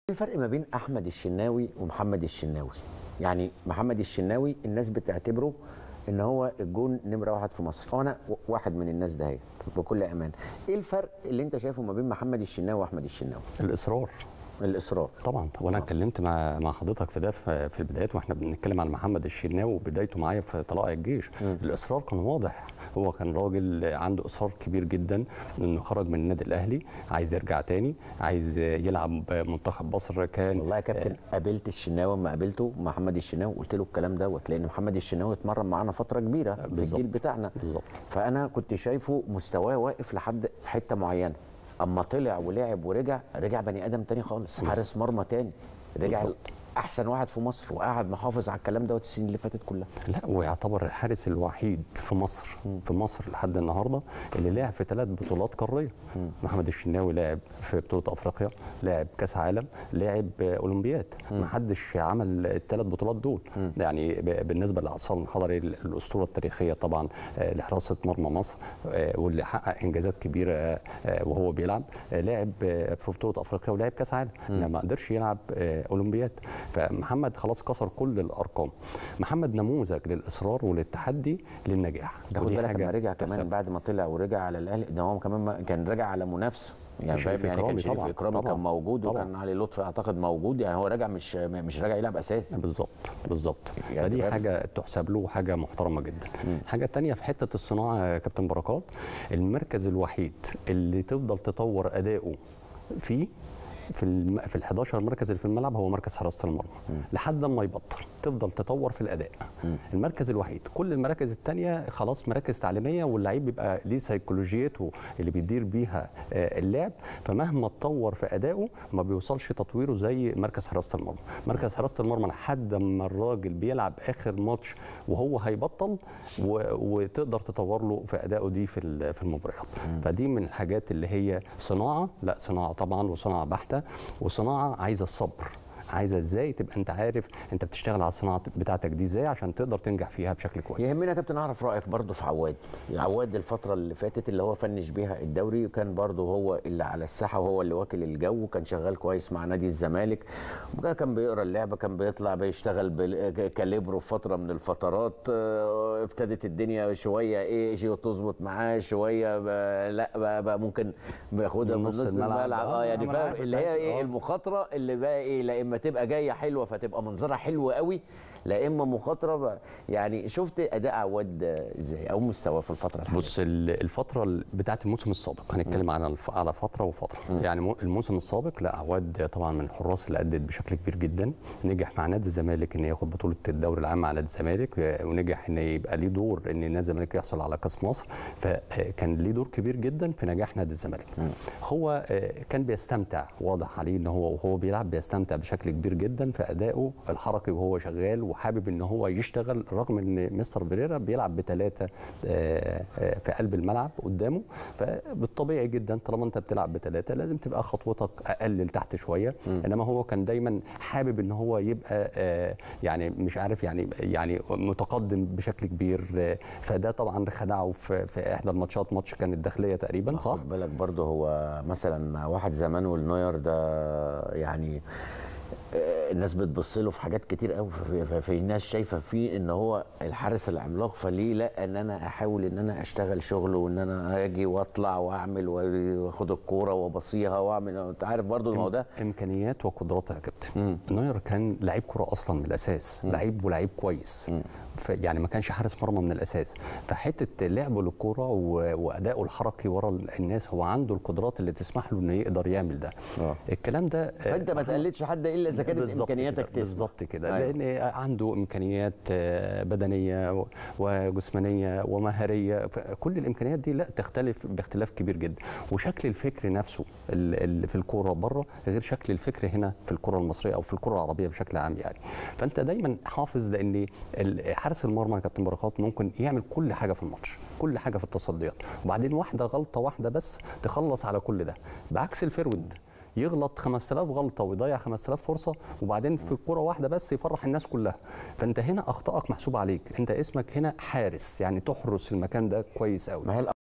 الفرق ما بين احمد الشناوي ومحمد الشناوي يعني محمد الشناوي الناس بتعتبره ان هو الجون نمره واحد في مصر وانا واحد من الناس ده هي بكل امان ايه الفرق اللي انت شايفه ما بين محمد الشناوي واحمد الشناوي الاصرار الاصرار طبعا وانا آه. اتكلمت مع مع حضرتك في ده في في البدايات واحنا بنتكلم عن محمد الشناوي وبدايته معايا في طلائع الجيش مم. الاصرار كان واضح هو كان راجل عنده اصرار كبير جدا انه خرج من النادي الاهلي عايز يرجع تاني عايز يلعب منتخب مصر كان والله يا كابتن قابلت الشناوي لما قابلته محمد الشناوي قلت له الكلام دوت لان محمد الشناوي اتمرن معانا فتره كبيره في بالظبط. الجيل بتاعنا بالظبط فانا كنت شايفه مستواه واقف لحد حته معينه اما طلع ولعب ورجع رجع بني ادم تاني خالص بالظبط. حارس مرمى تاني رجع بالظبط. احسن واحد في مصر وقاعد محافظ على الكلام دوت السنين اللي فاتت كلها لا ويعتبر الحارس الوحيد في مصر في مصر لحد النهارده اللي لعب في ثلاث بطولات قاريه محمد الشناوي لعب في بطوله افريقيا لعب كاس عالم لعب اولمبياد ما حدش عمل الثلاث بطولات دول يعني ب- بالنسبه لعصام حضري الاسطوره التاريخيه طبعا آه، لحراسه مرمى مصر آه، واللي حقق انجازات كبيره آه، وهو بيلعب آه، لعب آه، في بطوله افريقيا ولعب كاس عالم إنما ما قدرش يلعب آه، اولمبياد فمحمد خلاص كسر كل الارقام محمد نموذج للاصرار وللتحدي للنجاح ده خد ودي بالك حاجة لما رجع كمان تحسب. بعد ما طلع ورجع على الاهلي ده هو كمان ما- كان راجع على منافسه يعني شريف فاهم يعني كان إكرامي شريف طبعاً، اكرامي طبعاً، كان موجود طبعاً. وكان علي لطفي اعتقد موجود يعني هو راجع مش مش راجع يلعب اساسي بالظبط بالظبط يعني فدي تبقى- حاجه تحسب له وحاجه محترمه جدا حاجه تانية في حته الصناعه يا كابتن بركات المركز الوحيد اللي تفضل تطور اداؤه فيه في الم... في ال 11 مركز اللي في الملعب هو مركز حراسه المرمى لحد ما يبطل تفضل تطور في الاداء المركز الوحيد كل المراكز الثانيه خلاص مراكز تعليميه واللعيب بيبقى ليه سيكولوجيته اللي بيدير بيها آه، اللعب فمهما اتطور في ادائه ما بيوصلش تطويره زي مركز حراسه المرمى مركز حراسه المرمى لحد ما الراجل بيلعب اخر ماتش وهو هيبطل و... وتقدر تطور له في ادائه دي في ال- في المباريات فدي من الحاجات اللي هي صناعه لا صناعه طبعا وصناعه بحته وصناعه عايزه الصبر عايزه ازاي تبقى انت عارف انت بتشتغل على الصناعه بتاعتك دي ازاي عشان تقدر تنجح فيها بشكل كويس يهمنا يا كابتن اعرف رايك برضه في عواد عواد الفتره اللي فاتت اللي هو فنش بيها الدوري وكان برضه هو اللي على الساحه وهو اللي واكل الجو وكان شغال كويس مع نادي الزمالك وكان- كان بيقرا اللعبه كان بيطلع بيشتغل بال- كاليبرو في فتره من الفترات آه، ابتدت الدنيا شويه ايه شيء تظبط معاه شويه بقى لا بقى, بقى ممكن بياخدها من من نص نص الملعب. الملعب اه آه، يعني أنا فاهم عارف اللي هي أنت- ايه آه. المخاطره اللي بقى ايه لا اما تبقى جايه حلوه فتبقى منظرها حلو قوي لا اما مخاطره بقى يعني شفت اداء عواد ازاي او مستواه في الفتره الحاليه بص ال- الفتره ال- بتاعه الموسم السابق هنتكلم عن الف- على فتره وفتره يعني مو- الموسم السابق لا عواد طبعا من الحراس اللي ادت بشكل كبير جدا نجح مع نادي الزمالك ان ياخد بطوله الدوري العام مع نادي الزمالك و- ونجح ان يبقى ليه دور ان نادي الزمالك يحصل على كاس مصر فكان ليه دور كبير جدا في نجاح نادي الزمالك هو آه، كان بيستمتع واضح عليه ان هو وهو بيلعب بيستمتع بشكل كبير جدا في ادائه الحركي وهو شغال وحابب ان هو يشتغل رغم ان مستر بريرا بيلعب بثلاثه في قلب الملعب قدامه فبالطبيعي جدا طالما انت بتلعب بثلاثه لازم تبقى خطوتك اقل لتحت شويه انما هو كان دايما حابب ان هو يبقى آه، يعني مش عارف يعني يعني متقدم بشكل كبير آه، فده طبعا خدعه في في احدى الماتشات ماتش كان الداخليه تقريبا صح؟ خد بالك برضه هو مثلا واحد زي مانويل نوير ده يعني آه، الناس بتبص له في حاجات كتير قوي في, في, في ناس شايفه فيه ان هو الحارس العملاق فليه لا ان انا احاول ان انا اشتغل شغل وان انا اجي واطلع واعمل واخد الكوره وابصيها واعمل انت عارف برضه الموضوع ده امكانيات وقدرات يا كابتن نوير كان لعيب كره اصلا من الاساس لعيب ولعيب كويس ف- يعني ما كانش حارس مرمى من الاساس فحته لعبه للكوره و- وادائه الحركي ورا ال- الناس هو عنده القدرات اللي تسمح له انه يقدر يعمل ده آه. الكلام ده فانت ما تقلدش حد الا اذا كانت بالظبط امكانياتك كده، تسمح بالظبط كده أيوة. لان عنده امكانيات آه، بدنيه و- وجسمانيه ومهاريه كل الامكانيات دي لا تختلف باختلاف كبير جدا وشكل الفكر نفسه ال- اللي في الكوره بره غير شكل الفكر هنا في الكره المصريه او في الكره العربيه بشكل عام يعني فانت دايما حافظ لان ال- حارس المرمى يا كابتن بركات ممكن يعمل كل حاجه في الماتش كل حاجه في التصديات وبعدين واحده غلطه واحده بس تخلص على كل ده بعكس الفرود يغلط 5000 غلطه ويضيع 5000 فرصه وبعدين في كوره واحده بس يفرح الناس كلها فانت هنا اخطائك محسوبه عليك انت اسمك هنا حارس يعني تحرس المكان ده كويس قوي ما هي